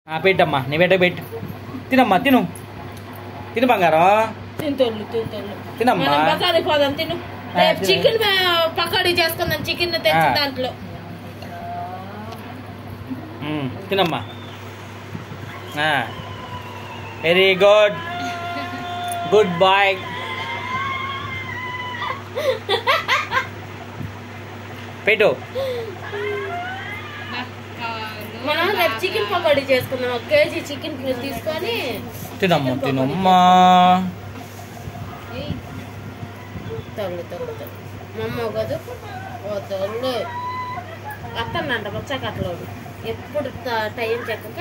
ఆ, పెట్టమ్మా నీ పెట్ట పెట్టు తినమ్మా తిను తిను బంగారం తింటోళ్ళు తింటోళ్ళు తినమ్మా. మనం బకాలి పోదాం తిను ఆ, రేపు తిను. చికెన్ పకోడీ చేసుకుందాం చికెన్ తెచ్చి ఆ. దాంట్లో మ్మ్, తినమ్మా వెరీ గుడ్ గుడ్ బాయ్ పెట్టు మనం రేపు చికెన్ పకోడీ చేసుకుందాం ఒక కేజీ చికెన్ తీసుకొని తినమ్మా తినమ్మా తల్లి తల్లి తల్లి మమ్మ కదూ ఓ తల్లి అత్తన్నంట ముచ్చకట్లోడు ఎప్పుడు త- టైం చెక్కక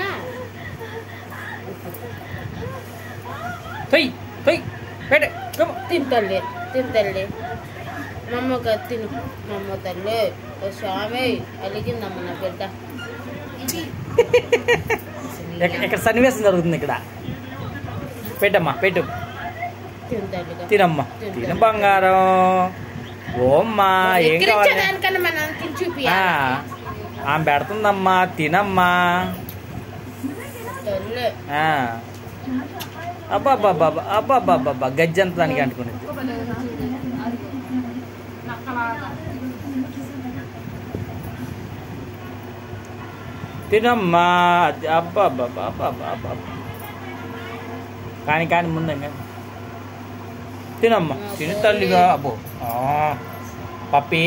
తొయ్ తొయ్ పెట్టే కమ్ తింటల్లి తింటల్లి మమ్మ కదా తిను మమ్మ తల్లి ఓ స్వామి అలిగిందమ్మ నా బిడ్డ ఎక్క- ఇక్కడ సన్నివేశం జరుగుతుంది ఇక్కడ పెట్టమ్మా పెట్టు తింటల్లిగా తినమ్మా తిన బంగారం ఓమ్మా ఏం కావాలి ఎక్కిరించేదానికన్నా మనం తిని ఆ, చూపియాలి ఆమె పెడుతుందమ్మా తినమ్మా తల్లి ఆ. అబ్బా అబ్బా అబ్బా అబ్బా అబ్బా అబ్బా అబ్బా గజ్జంత దానికి అంటుకునేది తినమ్మా అది అబ్బా అబ్బా అబ్బా అబ్బా అబ్బా అబ్బా అబ్బా. కానీ కానీ ముందంగా తినమ్మా తిను తల్లిగా అబ్బో ఆ. పప్పి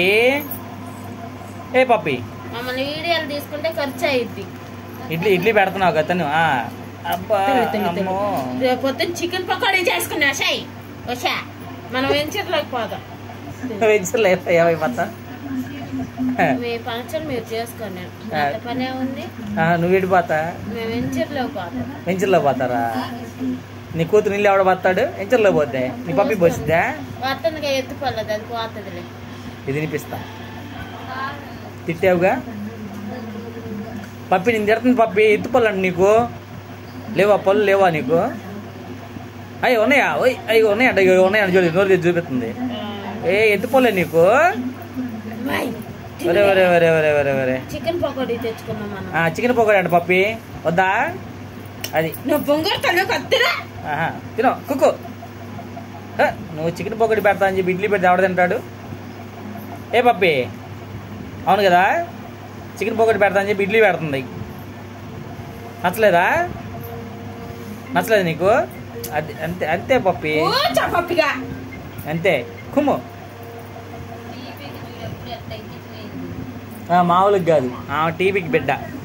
ఏ పప్పి మమ్మల్ని వీడియోలు తీసుకుంటే ఖర్చు అయ్యిద్ది ఇడ్లీ ఇడ్లీ పెడుతున్నావు కదా తను ఆ. అబ్బా అమ్మో రేపు పొద్దున్న చికెన్ పకోడీ చేసుకున్నా షై వషా మనం వెంచర్లోకి పోదాం వెజ్లో ఏమైపోతా మీ ఫంక్షన్ మీరు చేసుకోండి అంత పనే ఉంది నువ్వు ఇడిపోతా మేము వెంచర్లోకి పోతాం వెంచర్లో పోతారా నీ కూతురు నీళ్ళు ఎవడ పోతాడు వెంచర్లో పోతే నీ పప్పి పోసిద్దా వస్తుందిగా ఎత్తుకోలేదు అది పోతుందిలే ఇది వినిపిస్తా తిట్టావుగా పప్పి నేను తిడుతుంది పప్పి ఎత్తుపల్లండి నీకు లేవా పళ్ళు లేవా నీకు అయ్యి ఉన్నాయా ఓయ్ అయ్యి ఉన్నాయంట అయ్యో ఉన్నాయంట చూడు నోరు తెరిచి చూపిస్తుంది ఏ ఎత్తుపోలే నీకు ఒరే ఒరే ఒరే ఒరే ఒరే ఒరే చికెన్ పకోడీ తెచ్చుకున్నాం మనం ఆ, చికెన్ పకోడీ అంట పప్పి వద్దా అది నువ్వు బొంగరు తల్లి కొత్తరా ఆహా తిను కుక్కు హ, నువ్వు చికెన్ పకోడీ పెడతా అని చెప్పి ఇడ్లీ పెడితే ఎవడ తింటాడు ఏ పప్పి అవును కదా చికెన్ పకోడీ పెడతా అని చెప్పి ఇడ్లీ పెడుతుంది నచ్చలేదా నచ్చలేదు నీకు అది అంతే అంతే పప్పి పప్పిగా అంతే కుమ్ము ఆ, మామూలుగా కాదు ఆ టీవీకి బిడ్డ